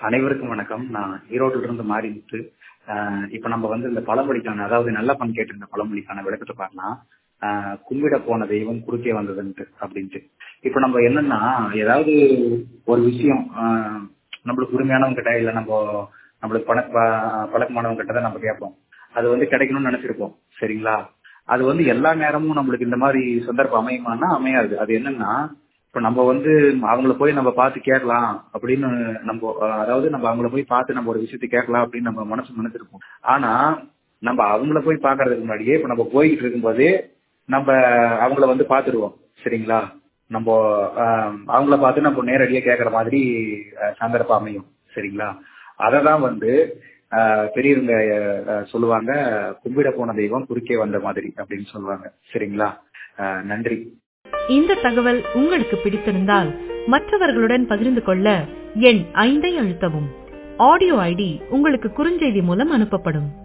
அனைவருக்கும் வணக்கம் நான் ஈரோட்டில இருந்து மாறிமுத்து ஆஹ் இப்ப நம்ம வந்து இந்த பழமொழிக்கான அதாவது நல்லப்பன் கேட்டிருந்த பழமொழிக்கான விளக்கத்தை பார்க்கலாம் ஆஹ் கும்பிட போன தெய்வம் குறுக்கே வந்ததுன்ட்டு அப்படின்ட்டு இப்ப நம்ம என்னன்னா ஏதாவது ஒரு விஷயம் ஆஹ் நம்மளுக்கு உரிமையானவங்க கிட்ட இல்ல நம்ம நம்மளுக்கு பண ப- பழக்கமானவங்க கிட்ட தான் நம்ம கேட்போம் அது வந்து கிடைக்கணும்னு நினைச்சிருப்போம் சரிங்களா அது வந்து எல்லா நேரமும் நம்மளுக்கு இந்த மாதிரி சந்தர்ப்பம் அமையுமானா அமையாது அது என்னன்னா இப்ப நம்ம வந்து அவங்கள போய் நம்ம பார்த்து கேட்கலாம் அப்படின்னு நம்ம அஹ், அதாவது நம்ம அவங்கள போய் பார்த்து நம்ம ஒரு விஷயத்தை கேட்கலாம் அப்படின்னு நம்ம மனசு நினைச்சிருப்போம் ஆனா நம்ம அவங்கள போய் பார்க்கறதுக்கு முன்னாடியே இப்ப நம்ம போய்கிட்டு இருக்கும்போதே நம்ம அவங்கள வந்து பார்த்துடுவோம் சரிங்களா நம்ம அஹ், அவங்கள பார்த்து நம்ம நேரடியா கேட்கற மாதிரி அஹ், சந்தர்ப்பம் அமையும் சரிங்களா அதை தான் வந்து அஹ், பெரியவங்க அஹ், சொல்லுவாங்க கும்பிட போன தெய்வம் குறுக்கே வந்த மாதிரி அப்படின்னு சொல்லுவாங்க சரிங்களா அஹ், நன்றி இந்த தகவல் உங்களுக்கு பிடித்திருந்தால் மற்றவர்களுடன் பகிர்ந்து கொள்ள எண் ஐந்தை அழுத்தவும் ஆடியோ ஐடி உங்களுக்கு குறுஞ்செய்தி மூலம் அனுப்பப்படும்